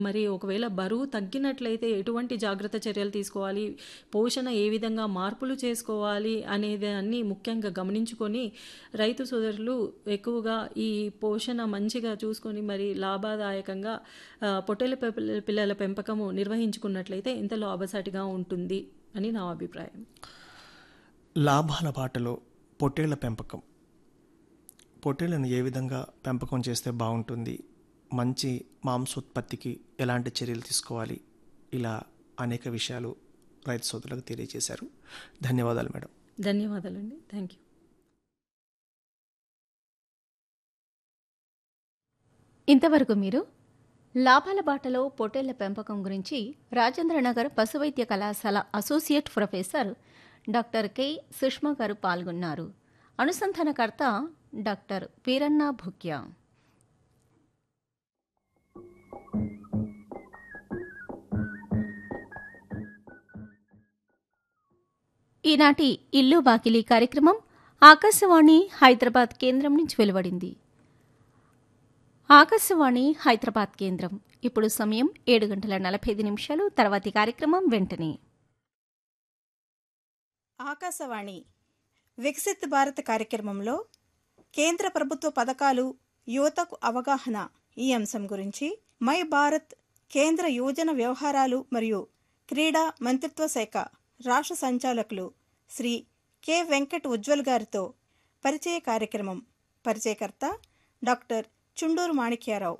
మరి ఒకవేళ బరువు తగ్గినట్లయితే ఎటువంటి జాగ్రత్త చర్యలు తీసుకోవాలి పోషణ ఏ విధంగా మార్పులు చేసుకోవాలి అనేది అన్ని ముఖ్యంగా గమనించుకొని రైతు సోదరులు ఎక్కువగా ఈ పోషణ మంచిగా చూసుకొని మరి లాభదాయకంగా ఆ, పొట్టేల పిల్ల- పిల్లల పెంపకము నిర్వహించుకున్నట్లయితే ఎంత లాభసాటిగా ఉంటుంది అని నా అభిప్రాయం లాభాల బాటలో పొట్టేళ్ల పెంపకం పొట్టేళ్లను ఏ విధంగా పెంపకం చేస్తే బాగుంటుంది మంచి మాంసోత్పత్తికి ఎలాంటి చర్యలు తీసుకోవాలి ఇలా అనేక విషయాలు రైతు సోదరులకు తెలియజేశారు ధన్యవాదాలు మేడం ధన్యవాదాలండి థ్యాంక్ యూ ఇంతవరకు మీరు లాభాల బాటలో పొట్టేళ్ల పెంపకం గురించి రాజేంద్రనగర్ పశువైద్య కళాశాల associate professor doctor K Sushma garu పాల్గొన్నారు అనుసంధానకర్త డాక్టర్ వీరన్న భుక్యా ఈనాటి ఇల్లు బాకిలి కార్యక్రమం ఆకాశవాణి హైదరాబాద్ కేంద్రం నుంచి వెలువడింది ఆకాశవాణి హైదరాబాద్ కేంద్రం ఇప్పుడు సమయం ఏడు గంటల నలభై ఐదు నిమిషాలు తర్వాతి కార్యక్రమం వెంటనే ఆకాశవాణి వికసిత్ భారత్ కార్యక్రమంలో కేంద్ర ప్రభుత్వ పథకాలు యువతకు అవగాహన ఈ అంశం గురించి మై భారత్ కేంద్ర యువజన వ్యవహారాలు మరియు క్రీడా మంత్రిత్వ శాఖ రాష్ట్ర సంచాలకులు శ్రీ కె వెంకట్ ఉజ్వల్ గారితో పరిచయ కార్యక్రమం పరిచయకర్త డాక్టర్ చుండూరు మాణిక్యారావు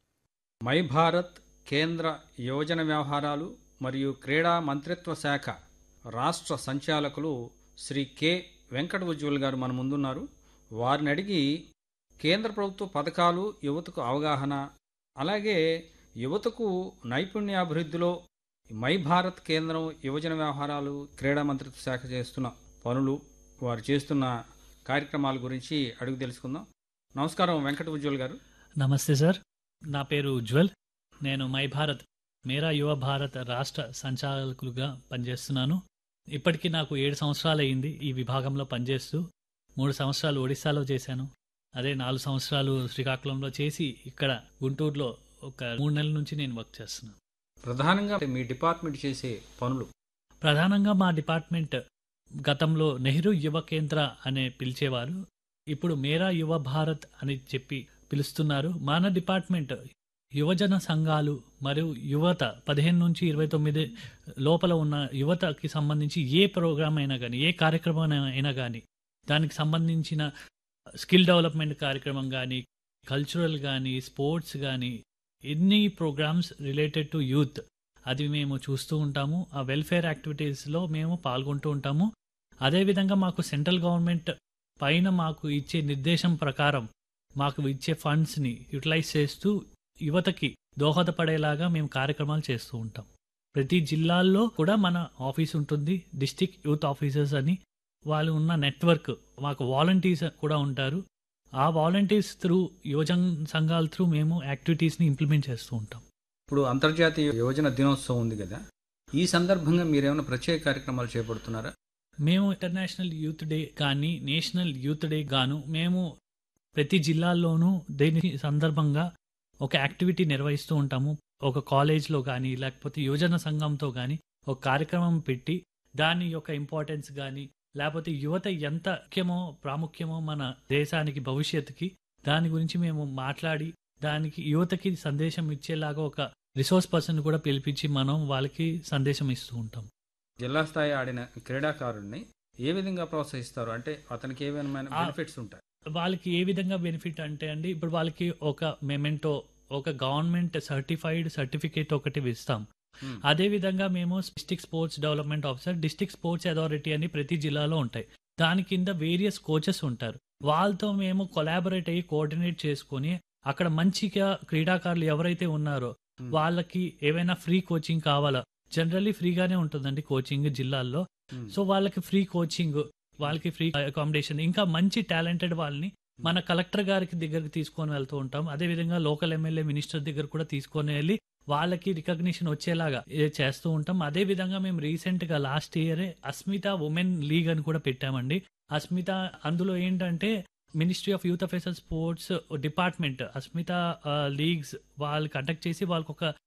మై భారత్ కేంద్ర యువజన వ్యవహారాలు మరియు క్రీడా మంత్రిత్వ శాఖ రాష్ట్ర సంచాలకులు శ్రీ కె వెంకట ఉజ్వల్ గారు మన ముందున్నారు వారిని అడిగి కేంద్ర ప్రభుత్వ పథకాలు యువతకు అవగాహన అలాగే యువతకు నైపుణ్యాభివృద్ధిలో మై భారత్ కేంద్రం యువజన వ్యవహారాలు క్రీడా మంత్రిత్వ శాఖ చేస్తున్న పనులు వారు చేస్తున్న కార్యక్రమాల గురించి అడుగు తెలుసుకుందాం నమస్కారం వెంకట ఉజ్వల్ గారు నమస్తే సార్ నా పేరు ఉజ్వల్ నేను మై భారత్ మేరా యువ భారత్ రాష్ట్ర సంచాలకులుగా పనిచేస్తున్నాను ఇప్పటికీ నాకు ఏడు సంవత్సరాలు అయింది ఈ విభాగంలో పనిచేస్తూ మూడు సంవత్సరాలు ఒడిశాలో చేశాను అదే నాలుగు సంవత్సరాలు శ్రీకాకుళంలో చేసి ఇక్కడ గుంటూరులో ఒక మూడు నెలల నుంచి నేను వర్క్ చేస్తున్నాను ప్రధానంగా మీ డిపార్ట్మెంట్ చేసే పనులు ప్రధానంగా మా డిపార్ట్మెంట్ గతంలో నెహ్రూ యువ కేంద్ర అనే పిలిచేవారు ఇప్పుడు మేరా యువ భారత్ అని చెప్పి పిలుస్తున్నారు మన డిపార్ట్మెంట్ యువజన సంఘాలు మరియు యువత పదిహేను నుంచి ఇరవై తొమ్మిది లోపల ఉన్న యువతకి సంబంధించి ఏ ప్రోగ్రామ్ అయినా కానీ ఏ కార్యక్రమం అయినా కానీ దానికి సంబంధించిన స్కిల్ డెవలప్మెంట్ కార్యక్రమం కానీ కల్చరల్ కానీ స్పోర్ట్స్ కానీ ఎన్ని ప్రోగ్రామ్స్ రిలేటెడ్ టు యూత్ అది మేము చూస్తూ ఉంటాము ఆ వెల్ఫేర్ యాక్టివిటీస్లో మేము పాల్గొంటూ ఉంటాము అదేవిధంగా మాకు సెంట్రల్ గవర్నమెంట్ పైన మాకు ఇచ్చే నిర్దేశం ప్రకారం మాకు ఇచ్చే ఫండ్స్ని యూటిలైజ్ చేస్తూ యువతకి దోహదపడేలాగా మేము కార్యక్రమాలు చేస్తూ ఉంటాం ప్రతి జిల్లాల్లో కూడా మన ఆఫీస్ ఉంటుంది డిస్టిక్ యూత్ ఆఫీసర్స్ అని వాళ్ళు ఉన్న నెట్వర్క్ మాకు వాలంటీర్స్ కూడా ఉంటారు ఆ వాలంటీర్స్ త్రూ యువజన సంఘాల త్రూ మేము యాక్టివిటీస్ని ఇంప్లిమెంట్ చేస్తూ ఉంటాం ఇప్పుడు అంతర్జాతీయ యువజన దినోత్సవం ఉంది కదా ఈ సందర్భంగా మీరేమైనా ప్రత్యేక కార్యక్రమాలు చేపడుతున్నారా మేము ఇంటర్నేషనల్ యూత్ డే కానీ నేషనల్ యూత్ డే గాను మేము ప్రతి జిల్లాల్లోనూ దీని సందర్భంగా ఒక యాక్టివిటీ నిర్వహిస్తూ ఉంటాము ఒక కాలేజ్లో కానీ లేకపోతే యువజన సంఘంతో కానీ ఒక కార్యక్రమం పెట్టి దాని యొక్క ఇంపార్టెన్స్ కానీ లేకపోతే యువత ఎంత ముఖ్యమో ప్రాముఖ్యమో మన దేశానికి భవిష్యత్తుకి దాని గురించి మేము మాట్లాడి దానికి యువతకి సందేశం ఇచ్చేలాగా ఒక రిసోర్స్ పర్సన్ కూడా పిలిపించి మనం వాళ్ళకి సందేశం ఇస్తూ ఉంటాం జిల్లా స్థాయి ఆడిన క్రీడాకారుడిని ఏ విధంగా ప్రోత్సహిస్తారు అంటే అతనికి ఏమైనా ఆ- బెనిఫిట్స్ ఉంటాయి వాళ్ళకి ఏ విధంగా బెనిఫిట్ అంటే అండి ఇప్పుడు వాళ్ళకి ఒక మెమెంటో ఒక గవర్నమెంట్ సర్టిఫైడ్ సర్టిఫికేట్ ఒకటి ఇస్తాం Hmm. అదే విధంగా మేము district sports development officer district sports authority అని ప్రతి జిల్లాలో ఉంటాయి దాని కింద వేరియస్ కోచెస్ ఉంటారు వాళ్ళతో మేము కొలాబరేట్ అయ్యి కోఆర్డినేట్ చేసుకొని అక్కడ మంచిగా క్రీడాకారులు ఎవరైతే ఉన్నారో Hmm. వాళ్ళకి ఏవైనా ఫ్రీ కోచింగ్ కావాలా జనరల్లీ ఫ్రీగానే ఉంటుందండి కోచింగ్ జిల్లాల్లో Hmm. సో వాళ్ళకి ఫ్రీ కోచింగ్ వాళ్ళకి ఫ్రీ అకామిడేషన్ ఇంకా మంచి టాలెంటెడ్ వాళ్ళని మన కలెక్టర్ గారికి దగ్గరికి తీసుకొని వెళ్తూ ఉంటాం అదే విధంగా లోకల్ ఎమ్మెల్యే మినిస్టర్ దగ్గర కూడా తీసుకొని వెళ్ళి వాళ్ళకి రికగ్నిషన్ వచ్చేలాగా ఏ చేస్తూ ఉంటాం అదే విధంగా మేము రీసెంట్ గా లాస్ట్ ఇయరే అస్మిత ఉమెన్ లీగ్ అని కూడా పెట్టామండి అస్మిత అందులో ఏంటంటే ministry of youth affairs sports department Asmita leagues వాళ్ళు కండక్ట్ చేసి వాళ్ళకి ఒక